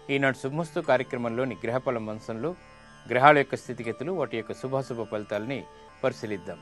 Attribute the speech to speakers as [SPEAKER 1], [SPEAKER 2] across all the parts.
[SPEAKER 1] ఈనాడు శుభమస్తు కార్యక్రమంలోని గ్రహఫలం వంశంలో గ్రహాల యొక్క స్థితిగతులు వాటి యొక్క శుభాశుభ ఫలితాలని పరిశీలిద్దాం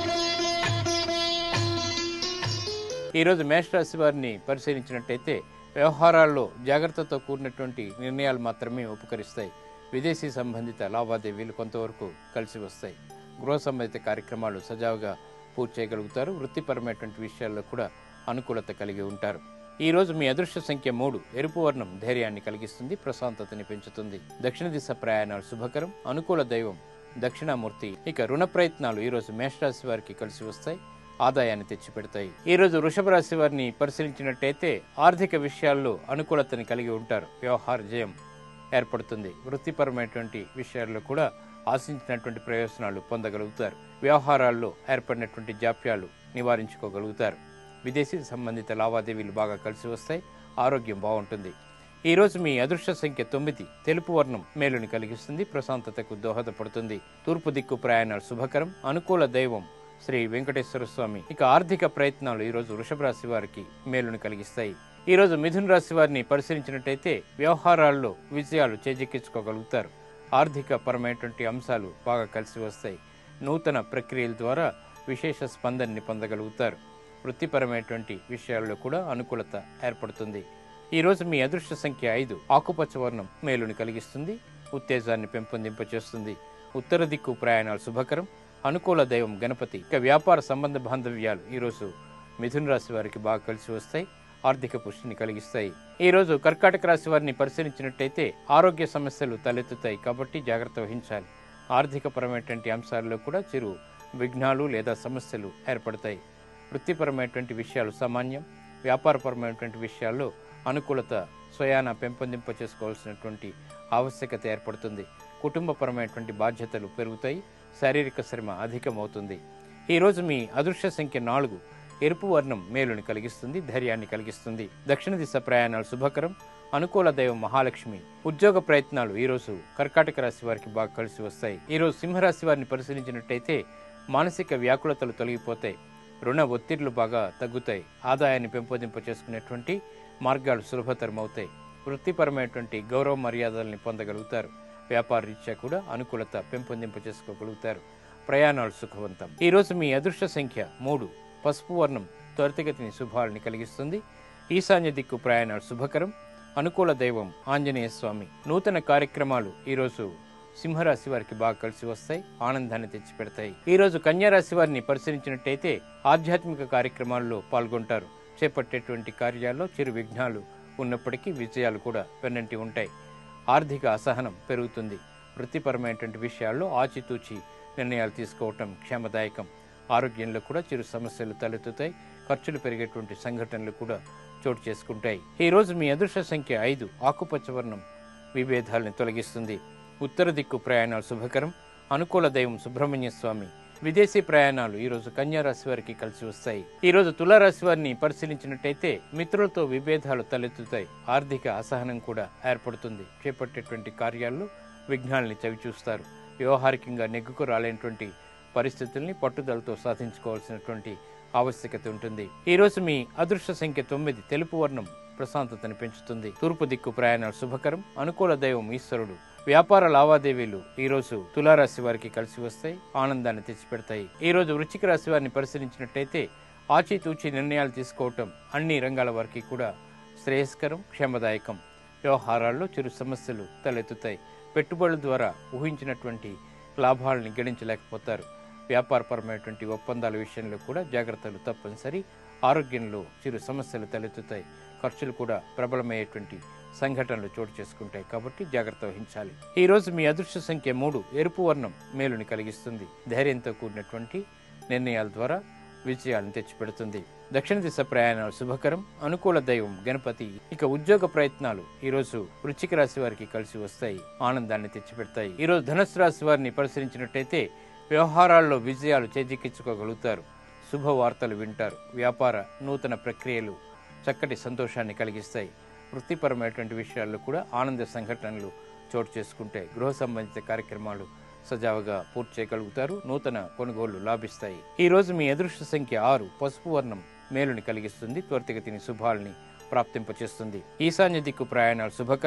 [SPEAKER 1] ఈరోజు మేషరాశి వారిని పరిశీలించినట్టయితే వ్యవహారాల్లో జాగ్రత్తతో కూడినటువంటి నిర్ణయాలు మాత్రమే ఉపకరిస్తాయి విదేశీ సంబంధిత లావాదేవీలు కొంతవరకు కలిసి వస్తాయి గృహ సంబంధిత కార్యక్రమాలు సజావుగా పూర్తి చేయగలుగుతారు వృత్తిపరమైనటువంటి విషయాల్లో కూడా అనుకూలత కలిగి ఉంటారు ఈ రోజు మీ అదృష్ట సంఖ్య మూడు ఎరుపు వర్ణం ధైర్యాన్ని కలిగిస్తుంది ప్రశాంతతని పెంచుతుంది దక్షిణ దిశ ప్రయాణాలు శుభకరం అనుకూల దైవం దక్షిణామూర్తి ఇక రుణ ప్రయత్నాలు ఈ రోజు మేషరాశి వారికి కలిసి వస్తాయి ఆదాయాన్ని తెచ్చిపెడతాయి ఈ రోజు వృషభ రాశి వారిని పరిశీలించినట్టయితే ఆర్థిక విషయాల్లో అనుకూలతని కలిగి ఉంటారు వ్యవహార జయం ఏర్పడుతుంది వృత్తిపరమైనటువంటి విషయాల్లో కూడా ఆశించినటువంటి ప్రయోజనాలు పొందగలుగుతారు వ్యవహారాల్లో ఏర్పడినటువంటి జాప్యాలు నివారించుకోగలుగుతారు విదేశీ సంబంధిత లావాదేవీలు బాగా కలిసి వస్తాయి ఆరోగ్యం బాగుంటుంది ఈ రోజు మీ అదృష్ట సంఖ్య తొమ్మిది తెలుపు వర్ణం మేలుని కలిగిస్తుంది ప్రశాంతతకు దోహదపడుతుంది తూర్పు దిక్కు ప్రయాణాలు శుభకరం అనుకూల దైవం శ్రీ వెంకటేశ్వర స్వామి ఇక ఆర్థిక ప్రయత్నాలు ఈ రోజు వృషభ రాశి వారికి మేలుని కలిగిస్తాయి ఈ రోజు మిథున రాశి వారిని పరిశీలించినట్టయితే వ్యవహారాల్లో విజయాలు చేజెక్కించుకోగలుగుతారు ఆర్థిక పరమైనటువంటి అంశాలు బాగా కలిసి వస్తాయి నూతన ప్రక్రియల ద్వారా విశేష స్పందనని పొందగలుగుతారు వృత్తిపరమైనటువంటి విషయాల్లో కూడా అనుకూలత ఏర్పడుతుంది ఈ రోజు మీ అదృష్ట సంఖ్య ఐదు ఆకుపచ్చ వర్ణం మేలుని కలిగిస్తుంది ఉత్తేజాన్ని పెంపొందింపచేస్తుంది ఉత్తర దిక్కు ప్రయాణాలు శుభకరం అనుకూల దైవం గణపతి ఇక వ్యాపార సంబంధ బాంధవ్యాలు ఈరోజు మిథున రాశి వారికి బాగా కలిసి వస్తాయి ఆర్థిక పుష్టిని కలిగిస్తాయి ఈ రోజు కర్కాటక రాశి వారిని పరిశీలించినట్టయితే ఆరోగ్య సమస్యలు తలెత్తుతాయి కాబట్టి జాగ్రత్త వహించాలి ఆర్థిక పరమైనటువంటి అంశాల్లో కూడా చిరు విఘ్నాలు లేదా సమస్యలు ఏర్పడతాయి వృత్తిపరమైనటువంటి విషయాలు సామాన్యం వ్యాపారపరమైనటువంటి విషయాల్లో అనుకూలత స్వయాన పెంపొందింప చేసుకోవాల్సినటువంటి ఆవశ్యకత ఏర్పడుతుంది కుటుంబపరమైనటువంటి బాధ్యతలు పెరుగుతాయి శారీరక శ్రమ అధికమవుతుంది ఈరోజు మీ అదృశ్య సంఖ్య నాలుగు ఎరుపు వర్ణం మేలుని కలిగిస్తుంది ధైర్యాన్ని కలిగిస్తుంది దక్షిణ దిశ ప్రయాణాలు శుభకరం అనుకూల దైవం మహాలక్ష్మి ఉద్యోగ ప్రయత్నాలు ఈరోజు కర్కాటక రాశి వారికి బాగా కలిసి వస్తాయి ఈరోజు సింహరాశి వారిని పరిశీలించినట్టయితే మానసిక వ్యాకులతలు తొలగిపోతాయి రుణ ఒత్తిళ్లు బాగా తగ్గుతాయి ఆదాయాన్ని పెంపొందింప చేసుకునేటువంటి మార్గాలు సులభతరం అవుతాయి వృత్తిపరమైనటువంటి గౌరవ మర్యాదల్ని పొందగలుగుతారు వ్యాపార రీత్యా కూడా అనుకూలత పెంపొందింప చేసుకోగలుగుతారు ప్రయాణాలు సుఖవంతం ఈ రోజు మీ అదృష్ట సంఖ్య మూడు పసుపు వర్ణం త్వరితగతిని శుభాలని కలిగిస్తుంది ఈశాన్య దిక్కు ప్రయాణాలు శుభకరం అనుకూల దైవం ఆంజనేయ స్వామి నూతన కార్యక్రమాలు ఈరోజు సింహరాశి వారికి బాగా కలిసి వస్తాయి ఆనందాన్ని తెచ్చిపెడతాయి ఈ రోజు కన్యా రాశి వారిని పరిశీలించినట్టయితే ఆధ్యాత్మిక కార్యక్రమాల్లో పాల్గొంటారు చేపట్టేటువంటి కార్యాల్లో చిరు విఘ్నాలు ఉన్నప్పటికీ విజయాలు కూడా వెన్నంటి ఉంటాయి ఆర్థిక అసహనం పెరుగుతుంది వృత్తిపరమైనటువంటి విషయాల్లో ఆచితూచి నిర్ణయాలు తీసుకోవటం క్షేమదాయకం ఆరోగ్యంలో కూడా చిరు సమస్యలు తలెత్తుతాయి ఖర్చులు పెరిగేటువంటి సంఘటనలు కూడా చోటు చేసుకుంటాయి ఈ రోజు మీ అదృష్ట సంఖ్య ఐదు ఆకుపచ్చ వర్ణం విభేదాలను తొలగిస్తుంది ఉత్తర దిక్కు ప్రయాణాలు శుభకరం అనుకూల దైవం సుబ్రహ్మణ్య స్వామి విదేశీ ప్రయాణాలు ఈ రోజు కన్యా రాశి వారికి కలిసి వస్తాయి ఈ రోజు తులారాశి వారిని పరిశీలించినట్టయితే మిత్రులతో విభేదాలు తలెత్తుతాయి ఆర్థిక అసహనం కూడా ఏర్పడుతుంది చేపట్టేటువంటి కార్యాల్లో విఘ్నాల్ని చవిచూస్తారు వ్యవహారికంగా నెగ్గుకు రాలేనటువంటి పరిస్థితుల్ని పట్టుదలతో సాధించుకోవాల్సినటువంటి ఆవశ్యకత ఉంటుంది ఈ రోజు మీ అదృష్ట సంఖ్య తొమ్మిది తెలుపు వర్ణం ప్రశాంతతని పెంచుతుంది తూర్పు దిక్కు ప్రయాణాలు శుభకరం అనుకూల దైవం ఈశ్వరుడు వ్యాపార లావాదేవీలు ఈ రోజు తులారాశి వారికి కలిసి వస్తాయి ఆనందాన్ని తెచ్చిపెడతాయి ఈ రోజు వృశ్చిక రాశి వారిని పరిశీలించినట్టయితే ఆచితూచి నిర్ణయాలు తీసుకోవటం అన్ని రంగాల వారికి కూడా శ్రేయస్కరం క్షేమదాయకం వ్యవహారాల్లో చిరు సమస్యలు తలెత్తుతాయి పెట్టుబడుల ద్వారా ఊహించినటువంటి లాభాలని గణించలేకపోతారు వ్యాపారపరమైనటువంటి ఒప్పందాల విషయంలో కూడా జాగ్రత్తలు తప్పనిసరి ఆరోగ్యంలో చిరు సమస్యలు తలెత్తుతాయి ఖర్చులు కూడా ప్రబలమయ్యేటువంటి సంఘటనలు చోటు చేసుకుంటాయి కాబట్టి జాగ్రత్త వహించాలి ఈ రోజు మీ అదృష్ట సంఖ్య మూడు ఎరుపు వర్ణం మేలుని కలిగిస్తుంది ధైర్యంతో కూడినటువంటి నిర్ణయాల ద్వారా విజయాలను తెచ్చిపెడుతుంది దక్షిణ దిశ ప్రయాణాలు శుభకరం అనుకూల దైవం గణపతి ఇక ఉద్యోగ ప్రయత్నాలు ఈ రోజు వృశ్చిక రాశి వారికి కలిసి వస్తాయి ఆనందాన్ని తెచ్చిపెడతాయి ఈ రోజు ధనుసు రాశి వారిని పరిశీలించినట్టయితే వ్యవహారాల్లో విజయాలు చేజిక్కించుకోగలుగుతారు శుభవార్తలు వింటారు వ్యాపార నూతన ప్రక్రియలు చక్కటి సంతోషాన్ని కలిగిస్తాయి వృత్తిపరమైనటువంటి విషయాల్లో కూడా ఆనంద సంఘటనలు చోటు చేసుకుంటాయి గృహ సంబంధిత కార్యక్రమాలు సజావుగా పూర్తి చేయగలుగుతారు నూతన కొనుగోళ్లు లాభిస్తాయి ఈ రోజు మీ అదృష్ట సంఖ్య ఆరు పసుపు వర్ణం మేలుని కలిగిస్తుంది త్వరితగతిని శుభాల్ని ప్రాప్తింపచేస్తుంది ఈశాన్య దిక్కు ప్రయాణాలు శుభకరం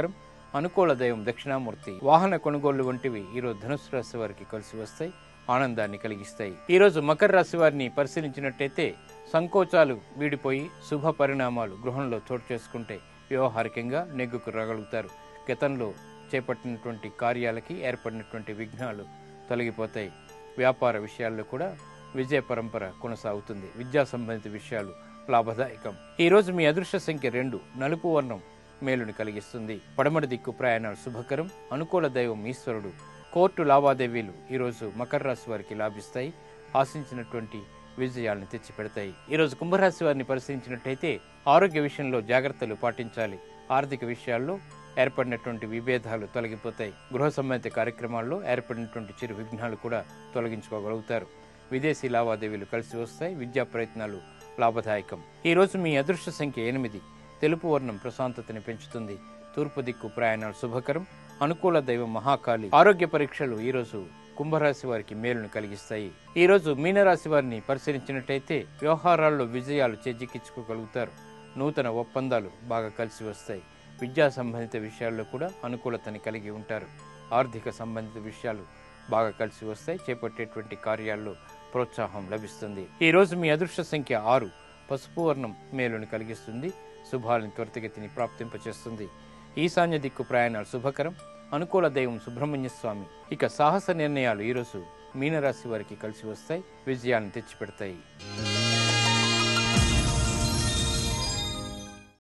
[SPEAKER 1] అనుకూల దైవం దక్షిణామూర్తి వాహన కొనుగోళ్లు వంటివి ఈరోజు ధనుసు రాశి వారికి కలిసి వస్తాయి ఆనందాన్ని కలిగిస్తాయి ఈరోజు మకర రాశి వారిని పరిశీలించినట్టయితే సంకోచాలు వీడిపోయి శుభ పరిణామాలు గృహంలో చోటు చేసుకుంటే వ్యవహారికంగా నెగ్గుకు రాగలుగుతారు గతంలో చేపట్టినటువంటి కార్యాలకి ఏర్పడినటువంటి విఘ్నాలు తొలగిపోతాయి వ్యాపార విషయాల్లో కూడా విజయ పరంపర కొనసాగుతుంది విద్యా సంబంధిత విషయాలు లాభదాయకం ఈ రోజు మీ అదృష్ట సంఖ్య రెండు నలుపు వర్ణం మేలుని కలిగిస్తుంది పడమటి దిక్కు ప్రయాణాలు శుభకరం అనుకూల దైవం ఈశ్వరుడు కోర్టు లావాదేవీలు ఈరోజు మకర రాశి వారికి లాభిస్తాయి ఆశించినటువంటి విజయాలను తెచ్చిపెడతాయి ఈరోజు కుంభరాశి వారిని పరిశీలించినట్టయితే ఆరోగ్య విషయంలో జాగ్రత్తలు పాటించాలి ఆర్థిక విషయాల్లో ఏర్పడినటువంటి విభేదాలు తొలగిపోతాయి గృహ సంబంధిత కార్యక్రమాల్లో ఏర్పడినటువంటి చిరు విఘ్నాలు కూడా తొలగించుకోగలుగుతారు విదేశీ లావాదేవీలు కలిసి వస్తాయి విద్యా ప్రయత్నాలు లాభదాయకం ఈ రోజు మీ అదృష్ట సంఖ్య ఎనిమిది తెలుపు వర్ణం ప్రశాంతతని పెంచుతుంది తూర్పు దిక్కు ప్రయాణాలు శుభకరం అనుకూల దైవం మహాకాళి ఆరోగ్య పరీక్షలు ఈ రోజు కుంభరాశి వారికి మేలును కలిగిస్తాయి ఈ రోజు మీనరాశి వారిని పరిశీలించినట్టయితే వ్యవహారాల్లో విజయాలు చేజిక్కించుకోగలుగుతారు నూతన ఒప్పందాలు బాగా కలిసి వస్తాయి విద్యా సంబంధిత విషయాల్లో కూడా అనుకూలతని కలిగి ఉంటారు ఆర్థిక సంబంధిత విషయాలు బాగా కలిసి వస్తాయి చేపట్టేటువంటి కార్యాల్లో ప్రోత్సాహం లభిస్తుంది ఈ రోజు మీ అదృష్ట సంఖ్య ఆరు పసుపు వర్ణం మేలుని కలిగిస్తుంది శుభాలను త్వరితగతిని ప్రాప్తింపచేస్తుంది ఈశాన్య దిక్కు ప్రయాణాలు శుభకరం అనుకూల దైవం సుబ్రహ్మణ్య స్వామి ఇక సాహస నిర్ణయాలు ఈరోజు మీనరాశి వారికి కలిసి వస్తాయి విజయాలను తెచ్చిపెడతాయి